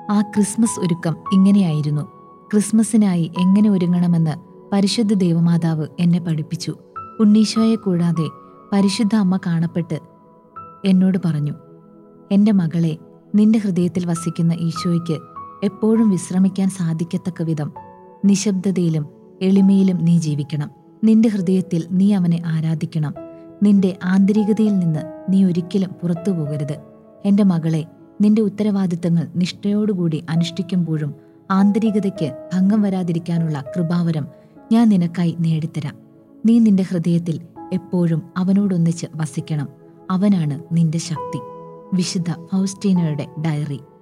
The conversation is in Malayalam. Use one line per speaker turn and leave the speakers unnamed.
ആ ക്രിസ്മസ് ഒരുക്കം ഇങ്ങനെയായിരുന്നു ക്രിസ്മസിനായി എങ്ങനെ ഒരുങ്ങണമെന്ന് പരിശുദ്ധ ദേവമാതാവ് എന്നെ പഠിപ്പിച്ചു ഉണ്ണീശോയെ കൂടാതെ പരിശുദ്ധ അമ്മ കാണപ്പെട്ട് എന്നോട് പറഞ്ഞു എന്റെ മകളെ നിന്റെ ഹൃദയത്തിൽ വസിക്കുന്ന ഈശോയ്ക്ക് എപ്പോഴും വിശ്രമിക്കാൻ സാധിക്കത്തക്ക വിധം നിശബ്ദതയിലും എളിമയിലും നീ ജീവിക്കണം നിന്റെ ഹൃദയത്തിൽ നീ അവനെ ആരാധിക്കണം നിന്റെ ആന്തരികതയിൽ നിന്ന് നീ ഒരിക്കലും പുറത്തു പോകരുത് എന്റെ മകളെ നിന്റെ ഉത്തരവാദിത്തങ്ങൾ നിഷ്ഠയോടുകൂടി അനുഷ്ഠിക്കുമ്പോഴും ആന്തരികതയ്ക്ക് ഭംഗം വരാതിരിക്കാനുള്ള കൃപാവരം ഞാൻ നിനക്കായി നേടിത്തരാം നീ നിന്റെ ഹൃദയത്തിൽ എപ്പോഴും അവനോടൊന്നിച്ച് വസിക്കണം അവനാണ് നിന്റെ ശക്തി വിശുദ്ധ ഫൗസ്റ്റീനയുടെ ഡയറി